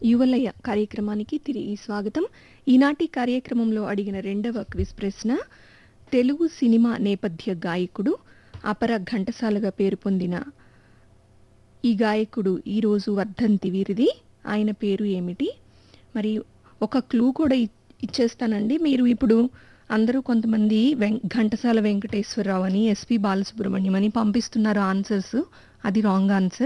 యువలయ కార్యక్రమానికి తిరిగి స్వాగతం ఈనాటి కార్యక్రమంలో అడిగిన రెండవ క్విజ్ ప్రశ్న తెలుగు సినిమా నేపథ్య గాయకుడు అపర ఘంటసాలగా పేరు పొందిన ఈ గాయకుడు ఈరోజు వర్ధంతి వీరిది ఆయన పేరు ఏమిటి మరి ఒక క్లూ కూడా ఇ- ఇచ్చేస్తానండి మీరు ఇప్పుడు అందరూ కొంతమంది వెం ఘంటసాల వెంకటేశ్వరరావు అని ఎస్పి బాలసుబ్రహ్మణ్యం అని పంపిస్తున్నారు ఆన్సర్స్ అది రాంగ్ ఆన్సర్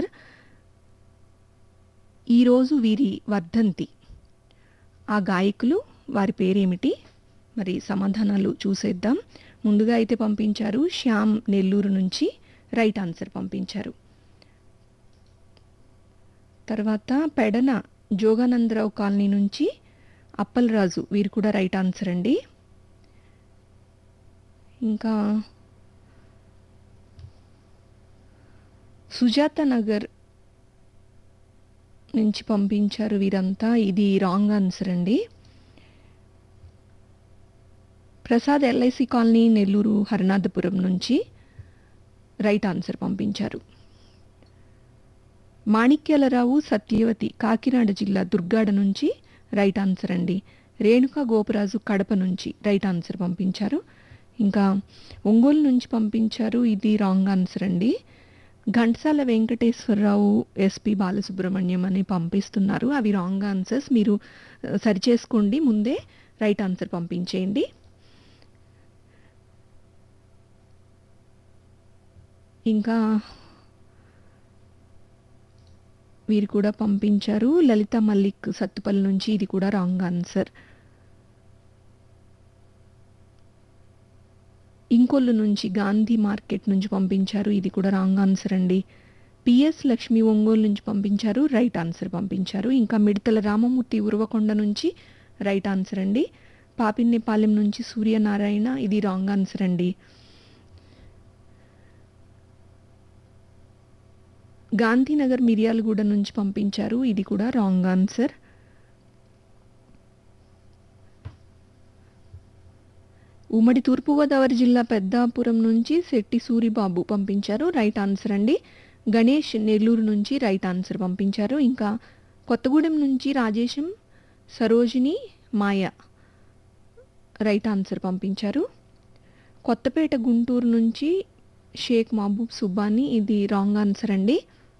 ఈరోజు వీరి వర్ధంతి ఆ గాయకులు వారి పేరేమిటి మరి సమాధానాలు చూసేద్దాం ముందుగా అయితే పంపించారు శ్యామ్ నెల్లూరు నుంచి రైట్ ఆన్సర్ పంపించారు తర్వాత పెడన జోగానందరావు కాలనీ నుంచి అప్పలరాజు వీరు కూడా రైట్ ఆన్సర్ అండి ఇంకా సుజాత నగర్ నుంచి పంపించారు వీరంతా ఇది రాంగ్ ఆన్సర్ అండి ప్రసాద్ ఎల్ఐసి కాలనీ నెల్లూరు హరినాథపురం నుంచి రైట్ ఆన్సర్ పంపించారు మాణిక్యాలరావు సత్యవతి కాకినాడ జిల్లా దుర్గాడ నుంచి రైట్ ఆన్సర్ అండి రేణుకా గోపరాజు కడప నుంచి రైట్ ఆన్సర్ పంపించారు ఇంకా ఒంగోలు నుంచి పంపించారు ఇది రాంగ్ ఆన్సర్ అండి ఘంటసాల వెంకటేశ్వరరావు ఎస్పి బాలసుబ్రహ్మణ్యం అని పంపిస్తున్నారు అవి రాంగ్ ఆన్సర్స్ మీరు ఆ, సరిచేసుకోండి ముందే రైట్ ఆన్సర్ పంపించేయండి ఇంకా వీరు కూడా పంపించారు లలిత మల్లిక్ సత్తుపల్లి నుంచి ఇది కూడా రాంగ్ ఆన్సర్ ఇంకొల్లు నుంచి గాంధీ మార్కెట్ నుంచి పంపించారు ఇది కూడా రాంగ్ ఆన్సర్ అండి పిఎస్ లక్ష్మి ఒంగోలు నుంచి పంపించారు రైట్ ఆన్సర్ పంపించారు ఇంకా మిడతల రామమూర్తి ఉరవకొండ నుంచి రైట్ ఆన్సర్ అండి పాపిన్నేపాలెం నుంచి సూర్యనారాయణ ఇది రాంగ్ ఆన్సర్ అండి గాంధీనగర్ మిర్యాలగూడ నుంచి పంపించారు ఇది కూడా రాంగ్ ఆన్సర్ ఉమ్మడి తూర్పుగోదావరి జిల్లా పెద్దాపురం నుంచి శెట్టి సూరిబాబు పంపించారు రైట్ ఆన్సర్ అండి గణేష్ నెల్లూరు నుంచి రైట్ ఆన్సర్ పంపించారు ఇంకా కొత్తగూడెం నుంచి రాజేశం సరోజిని మాయ రైట్ ఆన్సర్ పంపించారు కొత్తపేట గుంటూరు నుంచి షేక్ మహబూబ్ సుబ్బాని ఇది రాంగ్ ఆన్సర్ అండి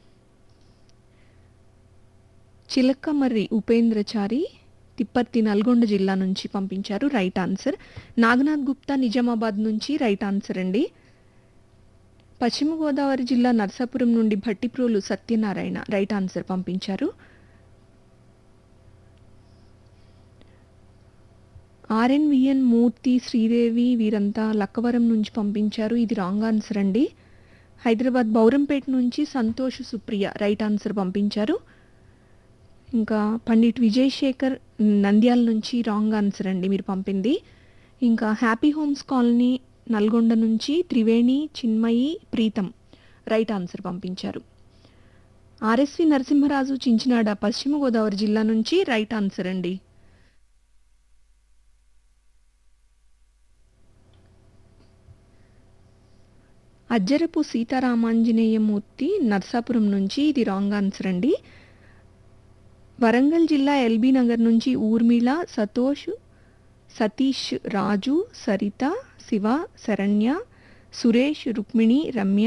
చిలకమర్రి ఉపేంద్రచారి తిప్పర్తి నల్గొండ జిల్లా నుంచి పంపించారు రైట్ ఆన్సర్ నాగనాథ్ గుప్తా నిజామాబాద్ నుంచి రైట్ ఆన్సర్ అండి పశ్చిమ గోదావరి జిల్లా నర్సాపురం నుండి భట్టిప్రోలు సత్యనారాయణ రైట్ ఆన్సర్ పంపించారు ఆర్ఎన్విఎన్ మూర్తి శ్రీదేవి వీరంతా లక్కవరం నుంచి పంపించారు ఇది రాంగ్ ఆన్సర్ అండి హైదరాబాద్ బౌరంపేట నుంచి సంతోష్ సుప్రియ రైట్ ఆన్సర్ పంపించారు ఇంకా పండిట్ విజయ్ శేఖర్ నంద్యాల నుంచి రాంగ్ ఆన్సర్ అండి మీరు పంపింది ఇంకా హ్యాపీ హోమ్స్ కాలనీ నల్గొండ నుంచి త్రివేణి చిన్మయి ప్రీతం రైట్ ఆన్సర్ పంపించారు ఆర్ఎస్వి నరసింహరాజు చించినాడ పశ్చిమ గోదావరి జిల్లా నుంచి రైట్ ఆన్సర్ అండి అజ్జరపు సీతారామాంజనేయమూర్తి నర్సాపురం నుంచి ఇది రాంగ్ ఆన్సర్ అండి వరంగల్ జిల్లా ఎల్బీ నగర్ నుంచి ఊర్మిళ సతోష్ సతీష్ రాజు సరిత శివ శరణ్య సురేష్ రుక్మిణి రమ్య